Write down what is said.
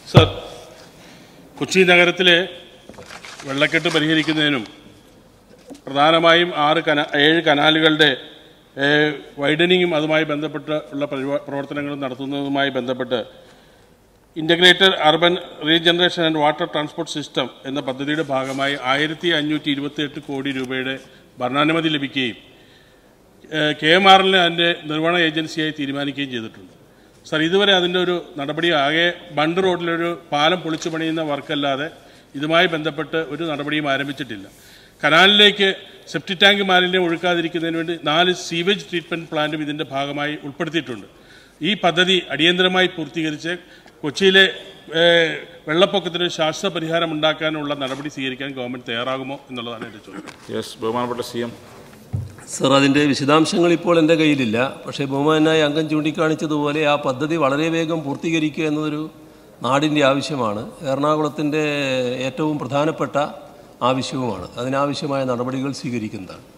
sir Kochi നഗരത്തിലെ വെള്ളക്കെട്ട് പരിഹരിക്കുന്നതിനും പ്രധാനമായും ആറ് കന ഏഴ് കനാലുകളുടെ ഏഹ്, വൈഡനിങ്ങും അതുമായി ബന്ധപ്പെട്ട് ഉള്ള പരിപാ- പ്രവർത്തനങ്ങളും നടത്തുന്നതുമായി ബന്ധപ്പെട്ട് integrated urban regeneration and water transport system എന്ന പദ്ധതിയുടെ ഭാഗമായി ആയിരത്തി അഞ്ഞൂറ്റി ഇരുപത്തിയെട്ട് കോടി രൂപയുടെ ഭരണാനുമതി ലഭിക്കുകയും ഏഹ്, കെ എം ആർ എല്ലിനെ അതിൻ്റെ നിർവഹണ ഏജൻസിയായി തീരുമാനിക്കുകയും ചെയ്തിട്ടുണ്ട് സർ ഇതുവരെ അതിൻ്റെ ഒരു നടപടി ആകെ ബണ്ട് റോഡിലൊരു പാലം പൊളിച്ചു പണിയുന്ന വർക്കല്ലാതെ ഇതുമായി ബന്ധപ്പെട്ട് ഒരു നടപടിയും ആരംഭിച്ചിട്ടില്ല കനാലിലേക്ക് സെപ്റ്റി ടാങ്ക് മാലിന്യം ഒഴുക്കാതിരിക്കുന്നതിന് വേണ്ടി നാല് സീവേജ് ട്രീറ്റ്മെൻറ്റ് പ്ലാന്റും ഇതിൻ്റെ ഭാഗമായി ഉൾപ്പെടുത്തിയിട്ടുണ്ട് ഈ പദ്ധതി അടിയന്തരമായി പൂർത്തീകരിച്ച് കൊച്ചിയിലെ ഏഹ്, വെള്ളപ്പൊക്കത്തിന് ശാശ്വത പരിഹാരം ഉണ്ടാക്കാനുള്ള നടപടി സ്വീകരിക്കാൻ ഗവൺമെൻറ് തയ്യാറാകുമോ എന്നുള്ളതാണ് എൻ്റെ ചോദ്യം യെസ് ബഹുമാനപ്പെട്ട സി എം സർ അതിൻ്റെ വിശദാംശങ്ങൾ ഇപ്പോൾ എൻ്റെ കയ്യിലില്ല പക്ഷേ ബഹുമാനായ അംഗം ചൂണ്ടിക്കാണിച്ചതുപോലെ ആ പദ്ധതി വളരെ വേഗം പൂർത്തീകരിക്കുക എന്നതൊരു നാടിൻ്റെ ആവശ്യമാണ് എറണാകുളത്തിൻ്റെ ഏറ്റവും പ്രധാനപ്പെട്ട ആവശ്യവുമാണ് അതിനാവശ്യമായ നടപടികൾ സ്വീകരിക്കുന്നതാണ്